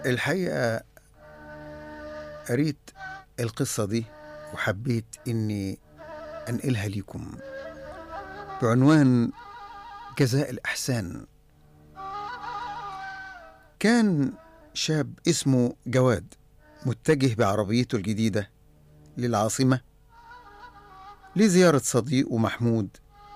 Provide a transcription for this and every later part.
الحقيقة قريت القصة دي وحبيت إني أنقلها ليكم بعنوان جزاء الإحسان كان شاب اسمه جواد متجه بعربيته الجديدة للعاصمة لزيارة صديقه محمود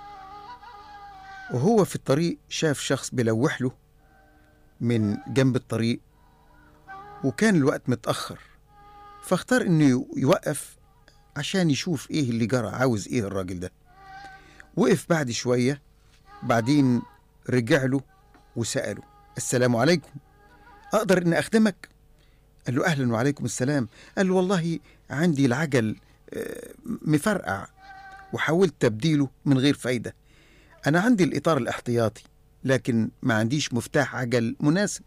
وهو في الطريق شاف شخص بيلوح له من جنب الطريق وكان الوقت متأخر فاختار انه يوقف عشان يشوف ايه اللي جرى عاوز ايه الراجل ده وقف بعد شوية بعدين رجع له وسأله السلام عليكم أقدر إن أخدمك؟ قال له أهلا وعليكم السلام قال له والله عندي العجل آه، مفرقع وحاولت تبديله من غير فايدة أنا عندي الإطار الاحتياطي لكن ما عنديش مفتاح عجل مناسب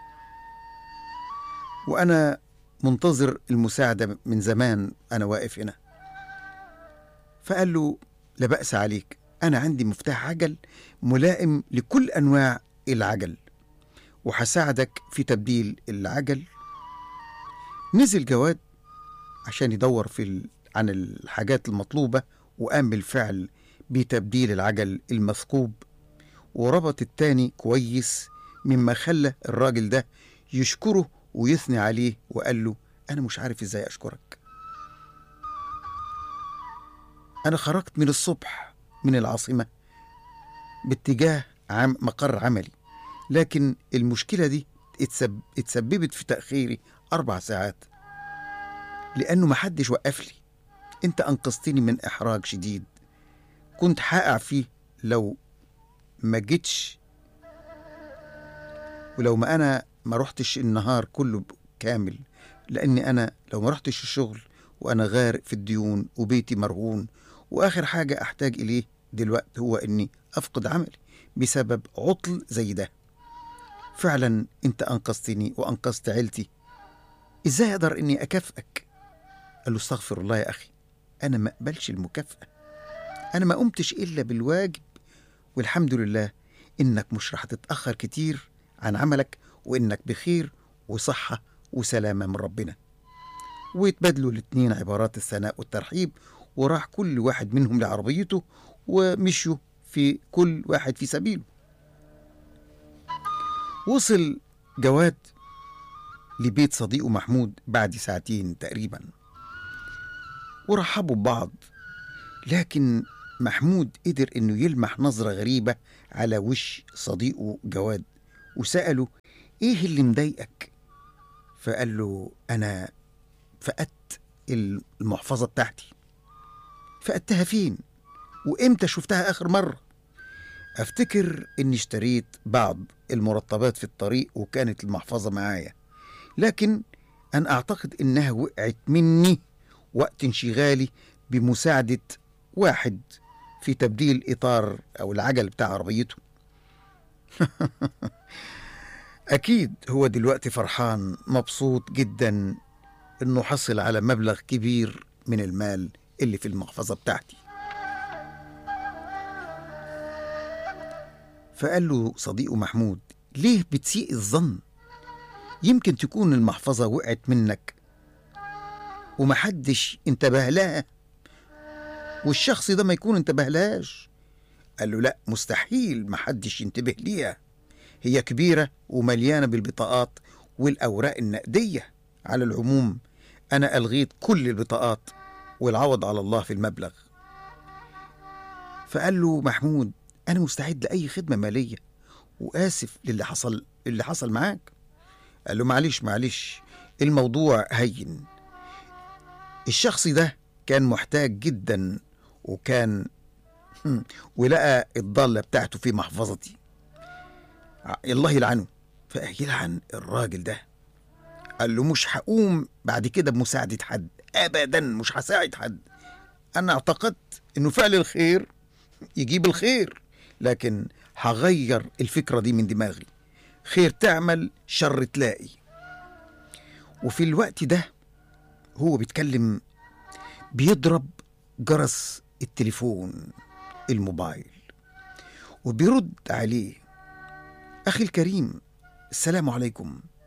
وأنا منتظر المساعدة من زمان أنا واقف هنا فقال له لا بأس عليك أنا عندي مفتاح عجل ملائم لكل أنواع العجل وهساعدك في تبديل العجل نزل جواد عشان يدور في ال... عن الحاجات المطلوبة وقام بالفعل بتبديل العجل المثقوب وربط التاني كويس مما خلى الراجل ده يشكره ويثني عليه وقال له أنا مش عارف إزاي أشكرك أنا خرجت من الصبح من العاصمة باتجاه عم مقر عملي لكن المشكلة دي اتسب... اتسببت في تأخيري أربع ساعات لأنه محدش وقف لي أنت أنقذتني من إحراج شديد كنت هقع فيه لو ما جيتش ولو ما أنا ما رحتش النهار كله كامل لأني أنا لو ما رحتش الشغل وأنا غارق في الديون وبيتي مرهون وآخر حاجة أحتاج إليه دلوقتي هو إني أفقد عملي بسبب عطل زي ده فعلا أنت أنقذتني وأنقذت عيلتي إزاي أقدر إني أكافئك قال له استغفر الله يا أخي أنا ما أقبلش المكافأة أنا ما قمتش إلا بالواجب والحمد لله إنك مش رح تتأخر كتير عن عملك وإنك بخير وصحة وسلامة من ربنا ويتبادلوا الاتنين عبارات الثناء والترحيب وراح كل واحد منهم لعربيته ومشوا في كل واحد في سبيله وصل جواد لبيت صديقه محمود بعد ساعتين تقريبا ورحبوا ببعض لكن محمود قدر انه يلمح نظرة غريبة على وش صديقه جواد وسأله ايه اللي مضايقك فقال له انا فقدت المحفظة بتاعتي فقدتها فين وامتى شفتها اخر مرة افتكر اني اشتريت بعض المرطبات في الطريق وكانت المحفظة معايا لكن انا اعتقد انها وقعت مني وقت انشغالي بمساعدة واحد في تبديل إطار أو العجل بتاع عربيته أكيد هو دلوقتي فرحان مبسوط جدا إنه حصل على مبلغ كبير من المال اللي في المحفظة بتاعتي فقال له صديقه محمود ليه بتسيء الظن يمكن تكون المحفظة وقعت منك ومحدش انتبه لها والشخص ده ما يكون انتبه لهاش قال له لا مستحيل محدش ينتبه ليها هي كبيرة ومليانة بالبطاقات والأوراق النقدية على العموم أنا ألغيت كل البطاقات والعوض على الله في المبلغ فقال له محمود أنا مستعد لأي خدمة مالية وآسف للي حصل اللي حصل معاك قال له معلش معلش الموضوع هين الشخص ده كان محتاج جدا وكان ولقى الضالة بتاعته في محفظتي الله يلعنه فيلعن الراجل ده قال له مش هقوم بعد كده بمساعدة حد أبدا مش هساعد حد أنا اعتقدت إنه فعل الخير يجيب الخير لكن هغير الفكرة دي من دماغي خير تعمل شر تلاقي وفي الوقت ده هو بيتكلم بيضرب جرس التليفون الموبايل وبيرد عليه أخي الكريم السلام عليكم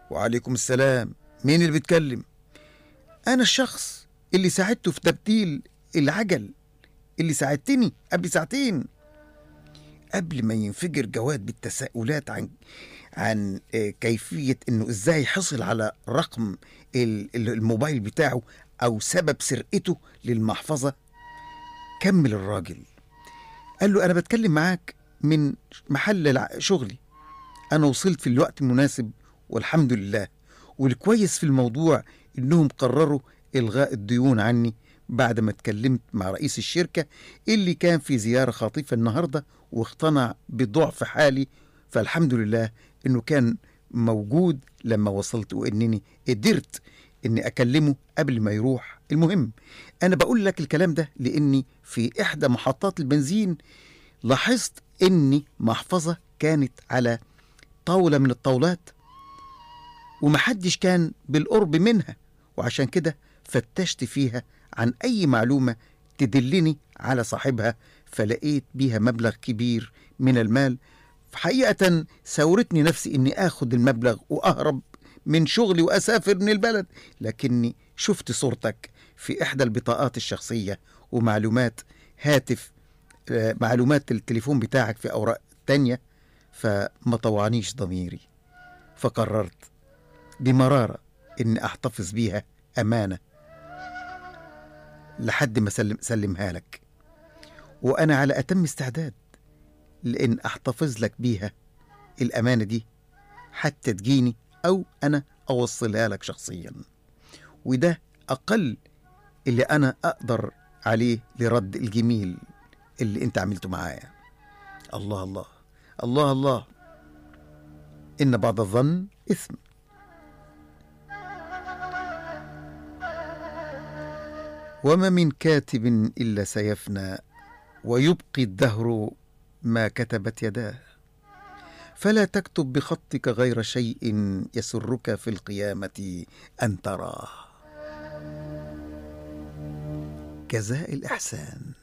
وعليكم السلام مين اللي بيتكلم انا الشخص اللي ساعدته في تبديل العجل اللي ساعدتني قبل ساعتين قبل ما ينفجر جواد بالتساؤلات عن عن آه، كيفية انه ازاي حصل على رقم ال- ال- الموبايل بتاعه او سبب سرقته للمحفظة كمل الراجل قال له انا بتكلم معاك من محل الع- شغلي انا وصلت في الوقت المناسب والحمد لله والكويس في الموضوع انهم قرروا الغاء الديون عني بعد ما اتكلمت مع رئيس الشركة اللي كان في زيارة خاطفة النهاردة واقتنع بضعف حالي فالحمد لله انه كان موجود لما وصلت وانني قدرت اني اكلمه قبل ما يروح المهم انا بقول لك الكلام ده لاني في احدى محطات البنزين لاحظت اني محفظة كانت على طاولة من الطاولات ومحدش كان بالقرب منها وعشان كده فتشت فيها عن أي معلومة تدلني على صاحبها فلقيت بيها مبلغ كبير من المال حقيقة ساورتني نفسي إني آخد المبلغ وأهرب من شغلي وأسافر من البلد لكني شفت صورتك في إحدى البطاقات الشخصية ومعلومات هاتف آه، معلومات التليفون بتاعك في أوراق تانية فما طوعنيش ضميري فقررت بمرارة إني أحتفظ بيها أمانة لحد ما سلم سلمها لك وأنا على أتم استعداد لأن أحتفظ لك بيها الأمانة دي حتى تجيني أو أنا أوصلها لك شخصيا وده أقل اللي أنا أقدر عليه لرد الجميل اللي أنت عملته معايا الله الله الله الله إن بعض الظن إثم وما من كاتب إلا سيفنى ويبقي الدهر ما كتبت يداه فلا تكتب بخطك غير شيء يسرك في القيامة أن تراه جزاء الإحسان